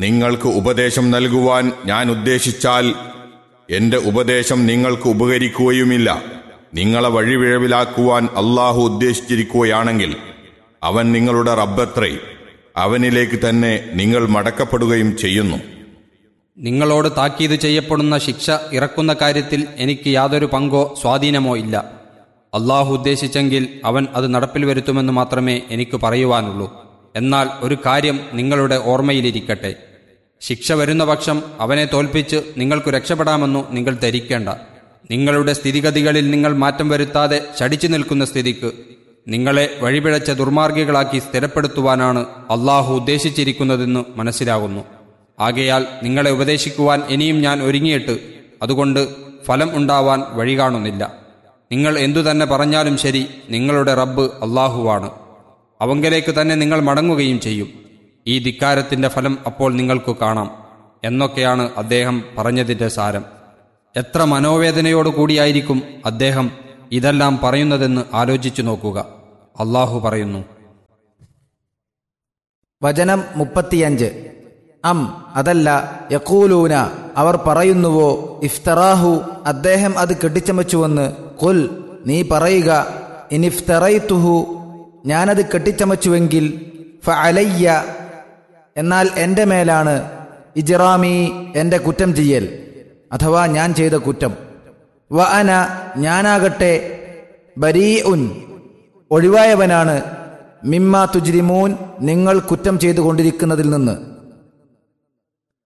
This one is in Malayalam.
നിങ്ങൾക്ക് ഉപദേശം നൽകുവാൻ ഞാൻ ഉദ്ദേശിച്ചാൽ എന്റെ ഉപദേശം നിങ്ങൾക്ക് ഉപകരിക്കുകയുമില്ല നിങ്ങളെ വഴിവിഴവിലാക്കുവാൻ അള്ളാഹു ഉദ്ദേശിച്ചിരിക്കുകയാണെങ്കിൽ അവൻ നിങ്ങളുടെ റബ്ബത്രേ അവനിലേക്ക് തന്നെ നിങ്ങൾ മടക്കപ്പെടുകയും ചെയ്യുന്നു നിങ്ങളോട് താക്കീത് ചെയ്യപ്പെടുന്ന ശിക്ഷ ഇറക്കുന്ന കാര്യത്തിൽ എനിക്ക് യാതൊരു പങ്കോ സ്വാധീനമോ ഇല്ല അള്ളാഹു ഉദ്ദേശിച്ചെങ്കിൽ അവൻ അത് നടപ്പിൽ വരുത്തുമെന്ന് മാത്രമേ എനിക്ക് പറയുവാനുള്ളൂ എന്നാൽ ഒരു കാര്യം നിങ്ങളുടെ ഓർമ്മയിലിരിക്കട്ടെ ശിക്ഷ വരുന്ന പക്ഷം അവനെ തോൽപ്പിച്ച് നിങ്ങൾക്കു രക്ഷപ്പെടാമെന്നു നിങ്ങൾ ധരിക്കേണ്ട നിങ്ങളുടെ സ്ഥിതിഗതികളിൽ നിങ്ങൾ മാറ്റം വരുത്താതെ ശടിച്ചു നിൽക്കുന്ന സ്ഥിതിക്ക് നിങ്ങളെ വഴിപിഴച്ച ദുർമാർഗികളാക്കി സ്ഥിരപ്പെടുത്തുവാനാണ് അള്ളാഹു ഉദ്ദേശിച്ചിരിക്കുന്നതെന്ന് മനസ്സിലാകുന്നു ആകയാൽ നിങ്ങളെ ഉപദേശിക്കുവാൻ ഇനിയും ഞാൻ ഒരുങ്ങിയിട്ട് അതുകൊണ്ട് ഫലം ഉണ്ടാവാൻ വഴി കാണുന്നില്ല നിങ്ങൾ എന്തു തന്നെ പറഞ്ഞാലും ശരി നിങ്ങളുടെ റബ്ബ് അള്ളാഹുവാണ് അവങ്കലേക്ക് തന്നെ നിങ്ങൾ മടങ്ങുകയും ചെയ്യും ഈ ധിക്കാരത്തിന്റെ ഫലം അപ്പോൾ നിങ്ങൾക്ക് കാണാം എന്നൊക്കെയാണ് അദ്ദേഹം പറഞ്ഞതിന്റെ സാരം എത്ര മനോവേദനയോടു കൂടിയായിരിക്കും അദ്ദേഹം ഇതെല്ലാം പറയുന്നതെന്ന് ആലോചിച്ചു നോക്കുക അള്ളാഹു പറയുന്നു വചനം മുപ്പത്തിയഞ്ച് അം അതല്ല യക്കൂലൂന അവർ പറയുന്നുവോ ഇഫ്തറാഹു അദ്ദേഹം അത് കെട്ടിച്ചമച്ചുവെന്ന് കുൽ നീ പറയുക ഇനിഫ്തറൈത്തുഹു ഞാനത് കെട്ടിച്ചമച്ചുവെങ്കിൽ ഫ അലയ്യ എന്നാൽ എൻ്റെ മേലാണ് ഇജ്റാമി എൻ്റെ കുറ്റം ചെയ്യൽ അഥവാ ഞാൻ ചെയ്ത കുറ്റം വ അന ഞാനാകട്ടെ ബരീ ഉൻ ഒഴിവായവനാണ് മിമ്മ തുജ്രിമൂൻ നിങ്ങൾ കുറ്റം ചെയ്തുകൊണ്ടിരിക്കുന്നതിൽ നിന്ന്